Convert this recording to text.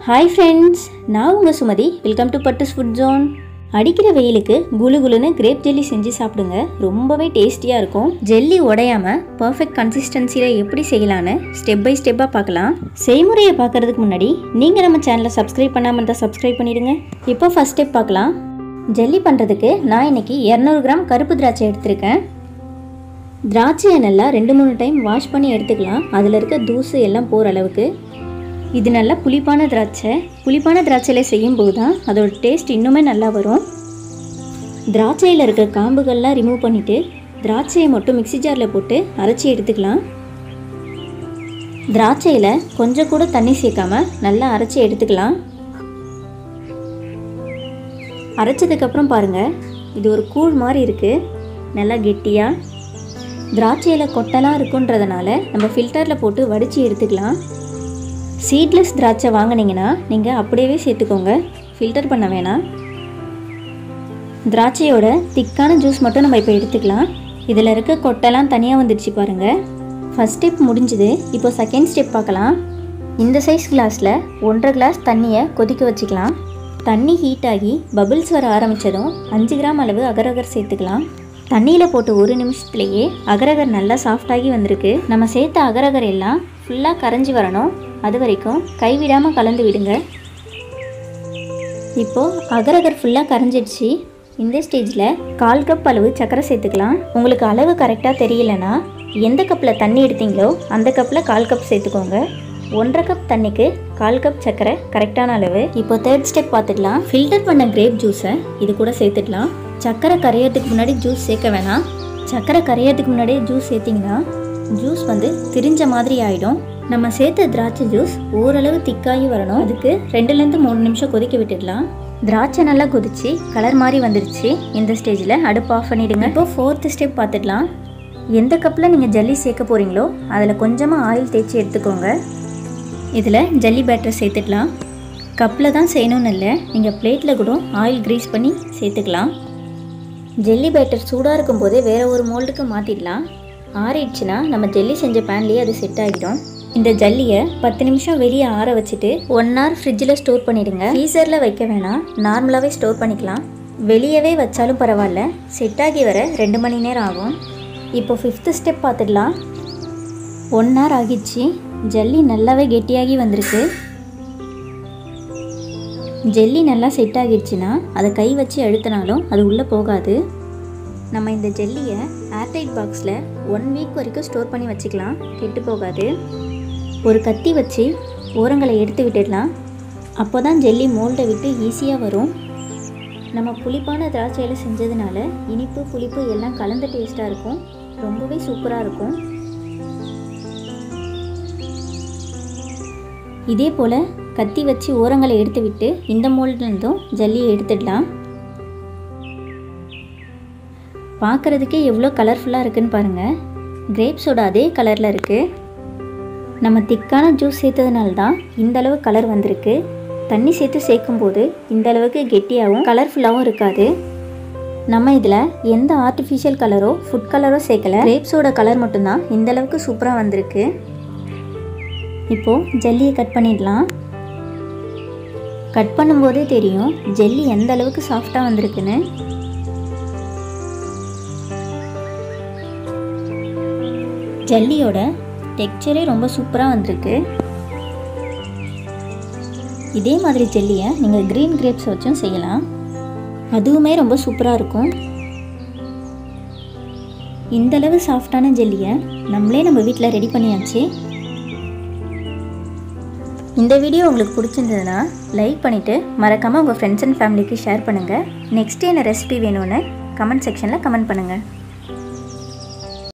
hi friends நான் உங்கள் Sumathi welcome to Pattu's food zone அடிக்கிற வெயிலுக்கு குளு குளுன்னு கிரேப் ஜெல்லி செஞ்சு சாப்பிடுங்க ரொம்பவே டேஸ்டியாக இருக்கும் ஜெல்லி உடையாம பர்ஃபெக்ட் கன்சிஸ்டன்சியில் எப்படி செய்யலான்னு ஸ்டெப் பை ஸ்டெப்பாக பார்க்கலாம் செய்முறையை பார்க்கறதுக்கு முன்னாடி நீங்கள் நம்ம சேனலை சப்ஸ்கிரைப் பண்ணாமல் இருந்தால் சப்ஸ்கிரைப் பண்ணிடுங்க இப்போ ஃபஸ்ட் ஸ்டெப் பார்க்கலாம் ஜெல்லி பண்ணுறதுக்கு நான் இன்னைக்கு இரநூறு கிராம் கருப்பு திராட்சை எடுத்திருக்கேன் திராட்சையை நல்லா ரெண்டு மூணு டைம் வாஷ் பண்ணி எடுத்துக்கலாம் அதில் இருக்க தூசு எல்லாம் போகிற அளவுக்கு இது நல்லா புளிப்பான திராட்சை புளிப்பான திராட்சையில் செய்யும்போது தான் அதோட டேஸ்ட் இன்னுமே நல்லா வரும் திராட்சையில் இருக்க காம்புகள்லாம் ரிமூவ் பண்ணிவிட்டு திராட்சையை மட்டும் மிக்ஸி ஜாரில் போட்டு அரைச்சி எடுத்துக்கலாம் திராட்சையில் கொஞ்சம் கூட தண்ணி சேர்க்காம நல்லா அரைச்சி எடுத்துக்கலாம் அரைச்சதுக்கப்புறம் பாருங்கள் இது ஒரு கூழ் மாதிரி இருக்குது நல்லா கெட்டியாக திராட்சையில் கொட்டெல்லாம் இருக்குன்றதுனால நம்ம ஃபில்டரில் போட்டு வடித்து எடுத்துக்கலாம் சீட்லெஸ் திராட்சை வாங்கினீங்கன்னா நீங்கள் அப்படியே சேர்த்துக்கோங்க ஃபில்டர் பண்ண வேணாம் திராட்சையோட திக்கான ஜூஸ் மட்டும் நம்ம இப்போ எடுத்துக்கலாம் இதில் இருக்க கொட்டெல்லாம் தனியாக வந்துடுச்சு பாருங்கள் ஃபஸ்ட் ஸ்டெப் முடிஞ்சுது இப்போ செகண்ட் ஸ்டெப் பார்க்கலாம் இந்த சைஸ் கிளாஸில் ஒன்றரை கிளாஸ் தண்ணியை கொதிக்க வச்சுக்கலாம் தண்ணி ஹீட் ஆகி பபிள்ஸ் வர ஆரம்பித்ததும் அஞ்சு கிராம் அளவு அகரகர் சேர்த்துக்கலாம் தண்ணியில் போட்டு ஒரு நிமிஷத்துலேயே அகரகர் நல்லா சாஃப்டாகி வந்திருக்கு நம்ம சேர்த்த அகரகர் எல்லாம் ஃபுல்லாக கரைஞ்சி வரணும் அது வரைக்கும் கைவிடாமல் கலந்து விடுங்க இப்போது அகரகர் ஃபுல்லாக கரைஞ்சிடுச்சு இந்த ஸ்டேஜில் கால் கப் அளவு சர்க்கரை சேர்த்துக்கலாம் உங்களுக்கு அளவு கரெக்டாக தெரியலனா எந்த கப்பில் தண்ணி எடுத்தீங்களோ அந்த கப்பில் கால் கப் சேர்த்துக்கோங்க ஒன்றரை கப் தண்ணிக்கு கால் கப் சர்க்கரை கரெக்டான அளவு இப்போ தேர்ட் ஸ்டெப் பார்த்துக்கலாம் ஃபில்டர் பண்ண கிரேப் ஜூஸை இது கூட சேர்த்துக்கலாம் சர்க்கரை கரையறதுக்கு முன்னாடி ஜூஸ் சேர்க்க வேணாம் சர்க்கரை கரையறதுக்கு முன்னாடியே ஜூஸ் சேர்த்திங்கன்னா ஜூஸ் வந்து திரிஞ்ச மாதிரி ஆகிடும் நம்ம சேர்த்த திராட்சை ஜூஸ் ஓரளவு திக்காகி வரணும் அதுக்கு ரெண்டுலேருந்து மூணு நிமிஷம் கொதிக்க விட்டுடலாம் திராட்சை நல்லா கொதிச்சு கலர் மாதிரி வந்துருச்சு இந்த ஸ்டேஜில் அடுப்பு ஆஃப் பண்ணிவிடுங்க இப்போ ஃபோர்த்து ஸ்டெப் பார்த்துடலாம் எந்த கப்பில் நீங்கள் ஜல்லி சேர்க்க போகிறீங்களோ அதில் கொஞ்சமாக ஆயில் தேய்ச்சி எடுத்துக்கோங்க இதில் ஜல்லி பேட்டர் சேர்த்துக்கலாம் கப்பில் தான் செய்யணும்னு இல்லை நீங்கள் பிளேட்டில் கூட ஆயில் க்ரீஸ் பண்ணி சேர்த்துக்கலாம் ஜெல்லி பேட்டர் சூடாக இருக்கும்போதே வேறு ஒரு மோல்டுக்கு மாற்றிடலாம் ஆறிடுச்சுன்னா நம்ம ஜெல்லி செஞ்ச பேன்லேயே அது செட் ஆகிடும் இந்த ஜல்லியை பத்து நிமிஷம் வெளியே ஆற வச்சுட்டு ஒன் ஹவர் ஃப்ரிட்ஜில் ஸ்டோர் பண்ணிடுங்க ஃப்ரீசரில் வைக்க வேணாம் நார்மலாகவே ஸ்டோர் பண்ணிக்கலாம் வெளியவே வச்சாலும் பரவாயில்ல செட் ஆகி வர ரெண்டு மணி நேரம் ஆகும் இப்போ ஃபிஃப்த்து ஸ்டெப் பார்த்துடலாம் ஒன் ஹவர் ஆகிடுச்சு ஜல்லி நல்லாவே கெட்டியாகி வந்திருக்கு ஜெல்லி நல்லா செட் ஆகிடுச்சுன்னா அதை கை வச்சு அழுத்தினாலும் அது உள்ளே போகாது நம்ம இந்த ஜெல்லியை ஏர்டைட் பாக்ஸில் ஒன் வீக் வரைக்கும் ஸ்டோர் பண்ணி வச்சுக்கலாம் கெட்டு போகாது ஒரு கத்தி வச்சு ஓரங்களை எடுத்து விட்டுடலாம் அப்போ தான் ஜெல்லி மோல்டை விட்டு ஈஸியாக வரும் நம்ம புளிப்பான திராட்சையில் செஞ்சதுனால இனிப்பு புளிப்பு எல்லாம் கலந்த டேஸ்ட்டாக இருக்கும் ரொம்பவே சூப்பராக இருக்கும் இதே போல் கத்தி வச்சு ஓரங்களை எடுத்து விட்டு இந்த மோல்ட்லேருந்தும் ஜல்லியை எடுத்துடலாம் பார்க்குறதுக்கே எவ்வளோ கலர்ஃபுல்லாக இருக்குன்னு பாருங்கள் கிரேப்ஸோட அதே கலரில் இருக்குது நம்ம திக்கான ஜூஸ் சேர்த்ததுனால தான் இந்த அளவு கலர் வந்திருக்கு தண்ணி சேர்த்து சேர்க்கும்போது இந்த அளவுக்கு கெட்டியாகவும் கலர்ஃபுல்லாகவும் இருக்காது நம்ம இதில் எந்த ஆர்டிஃபிஷியல் கலரோ ஃபுட் கலரோ சேர்க்கல கிரேப்ஸோட கலர் மட்டும்தான் இந்த அளவுக்கு சூப்பராக வந்திருக்கு இப்போது ஜல்லியை கட் பண்ணிடலாம் கட் பண்ணும்போதே தெரியும் ஜெல்லி எந்த அளவுக்கு சாஃப்டாக வந்திருக்குன்னு ஜல்லியோட டெக்ஸ்சரே ரொம்ப சூப்பராக வந்திருக்கு இதே மாதிரி ஜெல்லியை நீங்கள் க்ரீன் கிரேப்ஸ் வச்சும் செய்யலாம் அதுவுமே ரொம்ப சூப்பராக இருக்கும் இந்தளவு சாஃப்டான ஜெல்லியை நம்மளே நம்ம வீட்டில் ரெடி பண்ணியாச்சு இந்த வீடியோ உங்களுக்கு பிடிச்சிருந்ததுன்னா லைக் பண்ணிவிட்டு மறக்காமல் உங்கள் ஃப்ரெண்ட்ஸ் அண்ட் ஃபேமிலிக்கு ஷேர் பண்ணுங்கள் நெக்ஸ்ட் என்ன ரெசிபி வேணும்னு கமெண்ட் செக்ஷனில் கமெண்ட் பண்ணுங்கள்